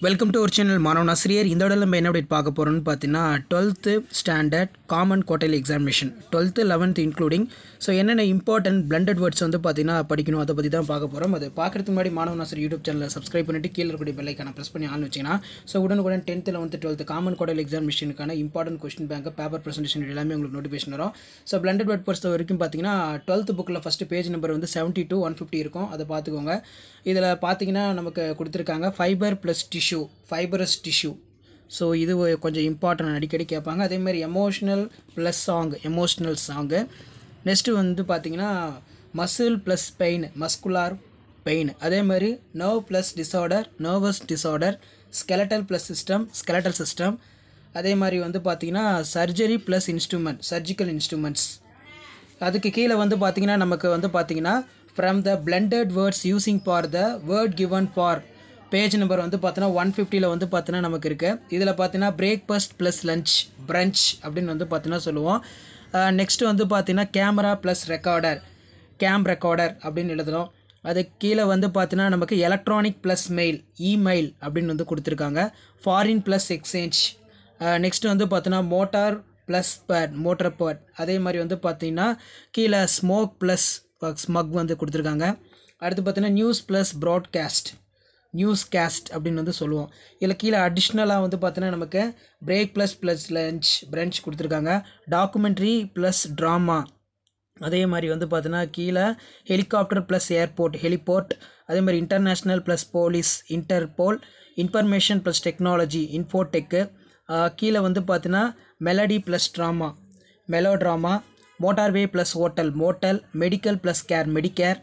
welcome to ஒரு channel மாணவன் ஆசிரியர் இந்த விட நம்ம என்ன update பார்க்க போகிறோம்னு பார்த்தீங்கன்னா twelfth standard common quarterly examination twelfth eleventh including so என்னென்ன இம்பார்ட்டன்ட் பிளண்டட் வேர்ட்ஸ் வந்து பார்த்தீங்கன்னா படிக்கணும் அதை பற்றி தான் பார்க்க போகிறோம் அது பார்க்கறதுக்கு முன்னாடி மாணவன் ஆசிரியர் யூடியூப் சேனலை சப்ஸ்கிரைப் பண்ணிட்டு கீழே இருக்கக்கூடிய பெல்லைக்கான ப்ரெஸ் பண்ணி ஆன் வச்சிங்கன்னா ஸோ உடனுக்குடன் tenth eleventh twelfth common quarterly எக்ஸாமினேஷனுக்கான important question bank paper presentation எல்லாமே உங்களுக்கு நோட்டிஃபிகேஷன் வரும் ஸோ பிளண்டட் வேர்ட் பொறுத்த வரைக்கும் பார்த்தீங்கன்னா டுவெல்த் புக்கில் ஃபஸ்ட்டு பேஜ் நம்பர் வந்து செவன்ட்டி டூ ஒன் ஃபிஃப்டி இருக்கும் அதை பார்த்துக்கோங்க இதில் பார்த்தீங்கன்னா நமக்கு கொடுத்துருக்காங்க fibre plus tissue fibrous tissue so இது ஒ- கொஞ்சம் இம்பார்ட்டன்ட் அடிக்கடி கேட்பாங்க அதேமாதிரி emotional plus song emotional song next வந்து பார்த்தீங்கன்னா muscle plus pain muscular pain அதே மாதிரி nerve plus disorder nervous disorder skeletal plus system skeletal system அதே மாதிரி வந்து பார்த்தீங்கன்னா surgery plus instrument surgical instruments அதுக்கு கீழே வந்து பார்த்தீங்கன்னா நமக்கு வந்து பார்த்தீங்கன்னா from the blended words using for the word given for page number வந்து பார்த்தீங்கன்னா ஒன் ஃபிஃப்டியில் வந்து பார்த்தீங்கன்னா நமக்கு இருக்குது இதில் பார்த்தீங்கன்னா பிரேக்ஃபாஸ்ட் ப்ளஸ் லஞ்ச் பிரஞ்ச் அப்படின்னு வந்து பார்த்தீங்கன்னா சொல்லுவோம் நெக்ஸ்ட்டு வந்து பார்த்தீங்கன்னா camera plus recorder cam recorder அப்படின்னு எழுதுகிறோம் அது கீழே வந்து பார்த்தீங்கன்னா நமக்கு எலக்ட்ரானிக் ப்ளஸ் மெயில் இமெயில் அப்படின்னு வந்து கொடுத்துருக்காங்க ஃபாரின் ப்ளஸ் எக்ஸ்சேஞ்ச் நெக்ஸ்ட் வந்து பார்த்தீங்கன்னா motor plus pad motor pad அதே மாதிரி வந்து பார்த்தீங்கன்னா கீழே ஸ்மோக் ப்ளஸ் ஸ்மக் வந்து கொடுத்துருக்காங்க அடுத்து பார்த்தீங்கன்னா news plus broadcast newscast அப்படின்னு வந்து சொல்லுவோம் இதில் கீழே அடிஷ்னலாக வந்து பார்த்தீங்கன்னா நமக்கு break plus plus lunch brunch கொடுத்துருக்காங்க டாக்குமெண்ட்ரி ப்ளஸ் ட்ராமா அதே மாதிரி வந்து பார்த்தீங்கன்னா கீழே ஹெலிகாப்டர் ப்ளஸ் ஏர்போர்ட் ஹெலிபோர்ட் அதே மாதிரி international plus police interpol information plus technology infotech கீழே வந்து பார்த்தீங்கன்னா melody plus drama melo drama motorway plus hotel motel medical plus care medicare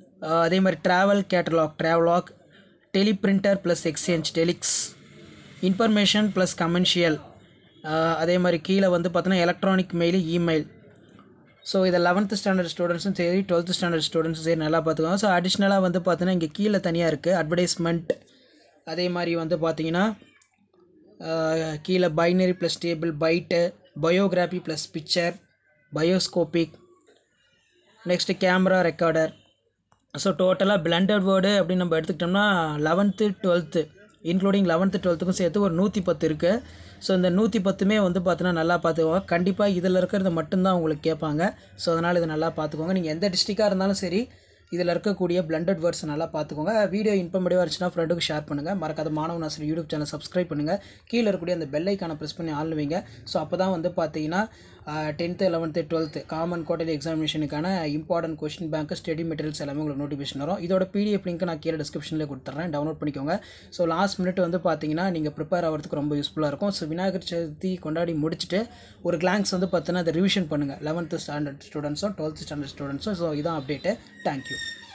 அதே மாதிரி travel catalogue travelogue teleprinter plus exchange telex information plus commercial அதே மாதிரி கீழே வந்து பார்த்தீங்கன்னா எலக்ட்ரானிக் மெயில் இமெயில் ஸோ இதை லெவன்த் ஸ்டாண்டர்ட் ஸ்டூடெண்ட்ஸும் சரி டுவெல்த் ஸ்டாண்டர்ட் ஸ்டூடெண்ட்ஸும் சரி நல்லா பார்த்துக்கோங்க ஸோ அடிஷ்னலாக வந்து பார்த்தீங்கன்னா இங்கே கீழே தனியாக இருக்குது அட்வர்டைஸ்மெண்ட் அதே மாதிரி வந்து பார்த்தீங்கன்னா ஆஹ், கீழே binary plus table byte biography plus picture bioscopic next camera recorder so டோட்டலாக பிளண்டட் வேர்டு அப்படின்னு நம்ம எடுத்துக்கிட்டோம்னா லெவன்த்து டுவெல்த்து இன்க்ளூடிங் லெவன்த்து டுவெல்த்துக்கும் சேர்த்து ஒரு நூற்றி பத்து இருக்குது ஸோ இந்த நூற்றி பத்துமே வந்து பார்த்தீங்கன்னா நல்லா பார்த்துக்கோங்க கண்டிப்பாக இதில் இருக்கிறது மட்டும்தான் உங்களுக்கு கேட்பாங்க ஸோ அதனால் இதை நல்லா பார்த்துக்கோங்க நீங்கள் எந்த டிஸ்ட்ரிக்டாக இருந்தாலும் சரி இதில் இருக்கக்கூடிய பிளண்டட் வேர்ட்ஸ் நல்லா பார்த்துக்கோங்க வீடியோ இன்ஃபர்மேட்டிவாக இருந்துச்சுன்னா ஃப்ரெண்டுக்கு ஷேர் பண்ணுங்கள் மறக்காத மாணவன் ஆசிரியர் யூடியூப் சேனல் சப்ஸ்கிரைப் பண்ணுங்கள் கீழே இருக்கக்கூடிய அந்த பெல் ஐக்கானை ப்ரெஸ் பண்ணி ஆள் வைங்க ஸோ அப்போ தான் வந்து பார்த்தீங்கன்னா tenth eleventh twelfth common quarterly எக்ஸாமினேஷனுக்கான important question bank study materials எல்லாமே உங்களுக்கு நோட்டிஃபிகேஷன் வரும் இதோட பிடிஎஃப் லிங்க் நான் கீழே டிஸ்கிரிப்ஷனில் கொடுத்துட்றேன் டவுன்லோட் பண்ணிக்கோங்க ஸோ லாஸ்ட் மினிட் வந்து பார்த்தீங்கன்னா நீங்கள் ப்ரிப்பேர் ஆகிறதுக்கு ரொம்ப யூஸ்ஃபுல்லாக இருக்கும் ஸோ விநாயகர் சதுர்த்தி கொண்டாடி முடிச்சுட்டு ஒரு கிளான்ஸ் வந்து பார்த்தீங்கன்னா அதை ரிவிஷன் பண்ணுங்கள் லெவன்த்து ஸ்டாண்டர்ட் ஸ்டூடெண்ட்ஸும் டுவெல்த் ஸ்டாண்டர்ட் ஸ்டூடெண்ட்ஸும் ஸோ இதான் அப்டேட்டு தேங்க்யூ